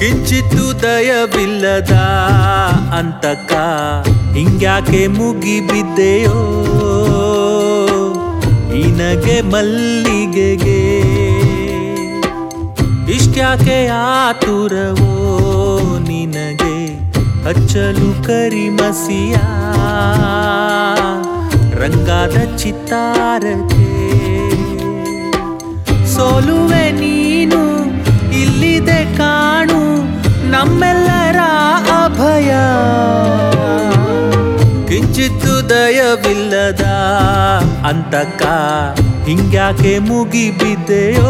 ಕಿಂಚಿತ್ತು ದಯವಿಲ್ಲದ ಅಂತಕ ಹಿಂಗ್ಯಾಕೆ ಮುಗಿ ಬಿದ್ದೆಯೋ ನಿನಗೆ ಮಲ್ಲಿಗೆಗೆ ಇಷ್ಟ್ಯಾಕೆ ಆತುರವೋ ನಿನಗೆ ಹಚ್ಚಲು ಕರಿಮಸಿಯ ರಂಗಾದ ಚಿತ್ತಾರಕ್ಕೆ ಸೋಲುವೆ ನೀನು ಇಲ್ಲಿದೆ ಕಾಣು ನಮ್ಮೆಲ್ಲರ ಅಭಯ ಕಿಂಚಿತ್ತು ದಯವಿಲ್ಲದ ಅಂತಕ ಹಿಂಗ್ಯಾಕೆ ಮುಗಿ ಬಿದ್ದೆಯೋ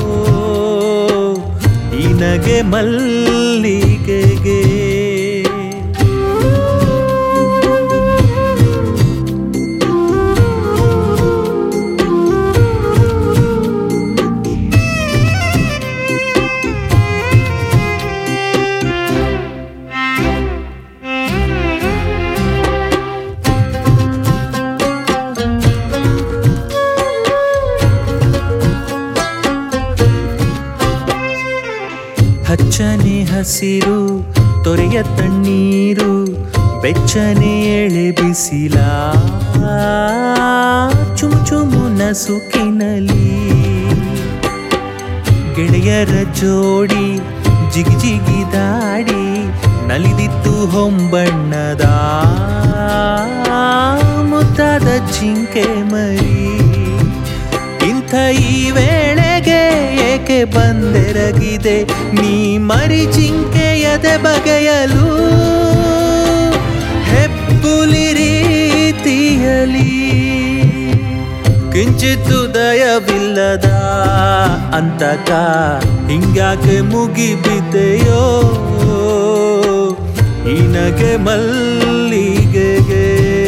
ನಿನಗೆ ಮಲ್ಲಿಗೆಗೆ ಹಚ್ಚನೆ ಹಸಿರು ತೊರೆಯ ತಣ್ಣೀರು ಬೆಚ್ಚನೆ ಎಳೆ ಬಿಸಿಲ ಚುಮ್ ಚುಮು ನಸುಕಿನಲಿ ಗೆಳೆಯರ ಜೋಡಿ ಜಿಗಿ ಜಿಗಿ ದಾಡಿ ನಲಿದಿತ್ತು ಹೊಂಬಣ್ಣದ ಮುದ್ದಾದ ಜಿಂಕೆ ಮರಿ ಇಂಥ ಈ ವೇಳೆಗೆ ಏಕೆ ಬಂದೆರಗಿದೆ ನೀ ಮರಿ ಜಿಂಕೆಯದೆ ಬಗೆಯಲು ಹೆಬ್ಬುಲಿ ರೀತಿಯಲಿ ಕಿಂಚಿತ್ತು ದಯವಿಲ್ಲದ ಅಂತಕ ಹಿಂಗ್ಯಾಕೆ ಮುಗಿ ಬಿದ್ದೆಯೋ ನಿನಗೆ ಮಲ್ಲಿಗೆಗೆ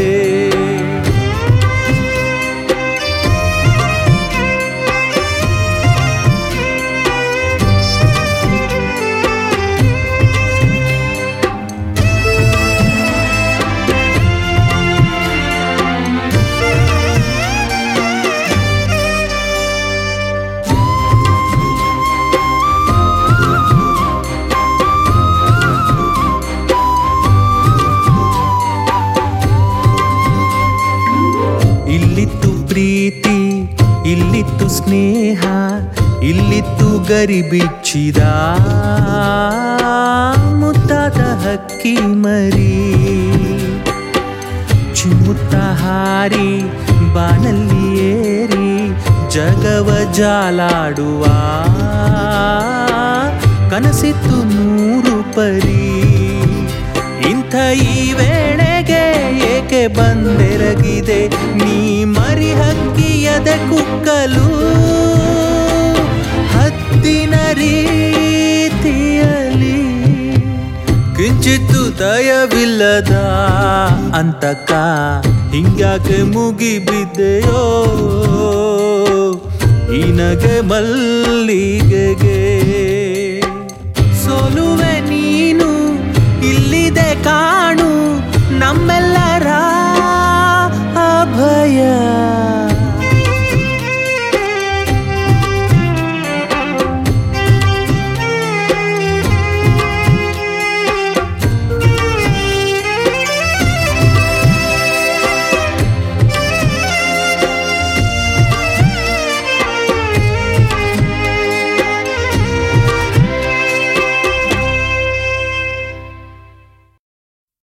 ಇಲ್ಲಿತ್ತು ಪ್ರೀತಿ ಇಲ್ಲಿತ್ತು ಸ್ನೇಹ ಇಲ್ಲಿತ್ತು ಗರಿ ಬಿಚ್ಚಿದ ಮುದ್ದಾದ ಹಕ್ಕಿ ಮರಿ ಚಿಮ್ಮುತ್ತ ಹಾರಿ ಬಾನಲ್ಲಿ ಏರಿ ಜಗವ ಜಾಲಾಡುವ ಕನಸಿತ್ತು ನೂರು ಪರಿ ಇಂಥ ಈ ವೇಳೆಗೆ ಏಕೆ ಬಂದೆರಗಿದೆ ನೀ ಮರಿ ಹಕ್ಕಿಯದೆ ಕುಕ್ಕಲು ಹದ್ದಿನ ರೀತಿಯಲಿ ಕಿಂಚಿತ್ತು ದಯವಿಲ್ಲದ ಅಂತಕ ಹಿಂಗ್ಯಾಕೆ ಮುಗಿ ಬಿದ್ದೆಯೋ ನಿನಗೆ ಮಲ್ಲಿಗೆಗೆ ಸೋಲುವೆ ನೀನು ಇಲ್ಲಿದೆ ಕಾಣು ನಮ್ಮೆಲ್ಲರ ಅಭಯ